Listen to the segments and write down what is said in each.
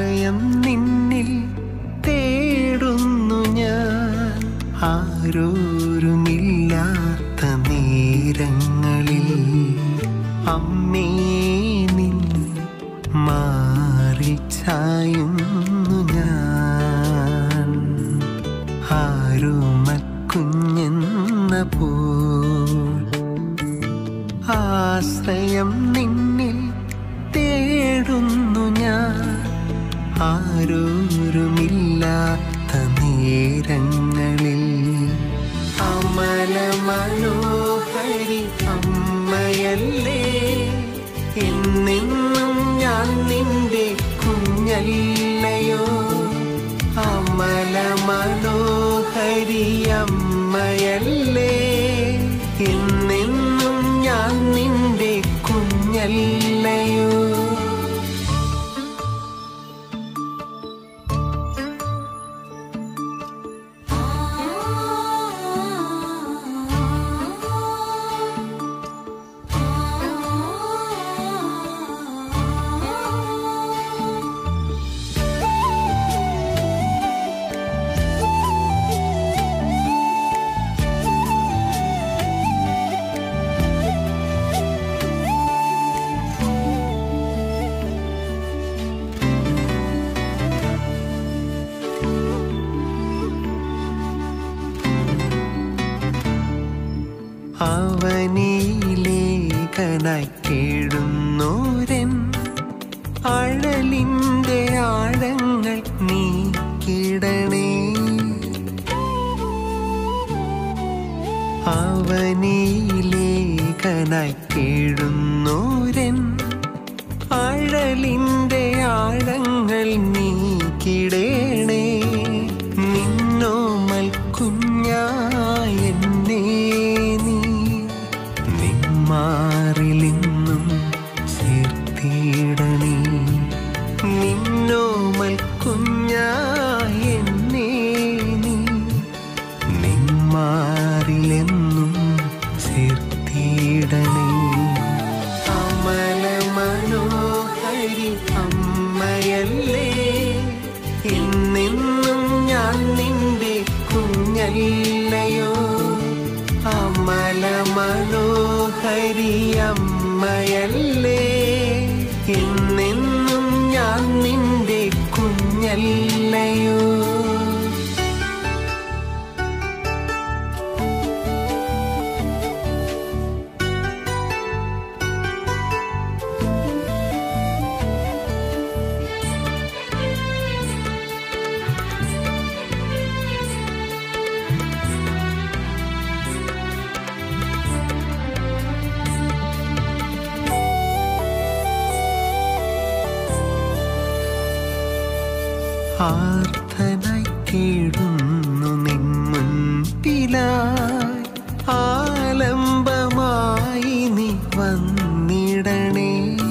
ആശ്രയം നിന്നിൽ തേടുന്നു ഞാൻ ആരോരുമില്ലാത്ത നേരങ്ങളിൽ അമ്മേ നിൻ മാറി ചായുന്നു ഞാൻ ആരുമക്കുഞ്ഞെന്ന പോ ആശ്രയം നിന്നിൽ തേടുന്നു ഞാൻ ആരോരുമില്ലാത്ത നേരങ്ങളിൽ അമല മനോഹരി അമ്മയല്ലേ എന്നെന്നും ഞാൻ നിന്റെ കുഞ്ഞല്ലയോ അമല മനോഹരി അമ്മയല്ലേ എന്നെന്നും ഞാൻ നിന്റെ കുഞ്ഞല്ലയോ അവനിലേഖനായി കേഴുന്നോരൻ അഴലിൻ്റെ ആഴങ്ങൾ നീക്കിടണേ അവനിലേഖനായി കേഴുന്നോരൻ അഴലിൻ്റെ ആഴങ്ങൾ നീക്കിടേണേ നിന്നോമൽ കുഞ്ഞായ എന്നെ നീ നിന്മാറിലിന്നും ചേർത്തിടണേ നിന്നോമൽ കുഞ്ഞായ എന്നെ നീ നിന്മാറിലെന്നും ചേർത്തിടണേ അമല മനോഹരി അമ്മയല്ലേ എന്നെന്നും ഞാൻ നിന്റെ കുഞ്ഞല്ലയോ അമല മനോഹരി അമ്മയല്ലേ എന്നെന്നും ഞാൻ നിന്റെ കുഞ്ഞല്ലയോ ആർത്തനായി കേടുന്നു നിൻ മുൻപിലായി ആലംബമായി നീ വന്നിടണേ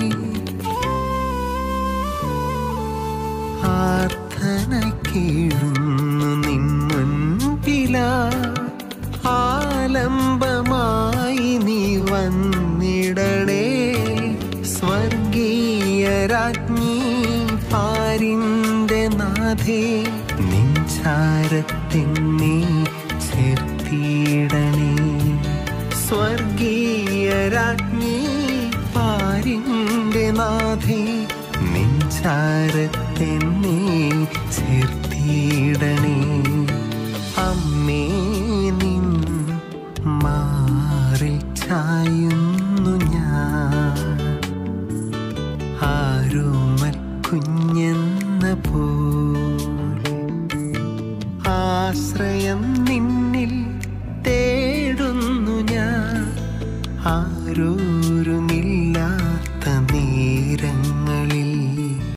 ആർത്തനായി കേഴുന്നു നിൻ മുൻപിലായി ആലംബമായി നീ വന്നിടണേ സ്വർഗീയ രാജ്ഞി പാരിന്റെ നാഥേ നിഞ്ചാരത്തിന്നെ ചേർത്തിടണേ സ്വർഗീയ രാജ്ഞി പാരിന്റെ നാഥേ നിഞ്ചാരത്തിന്നെ ചേർത്തിടണേ അമ്മേ നിൻ മാറി ചായുന്നു ഞാൻ ആരോമൽ കുഞ്ഞെന്ന പോലെ ആശ്രയം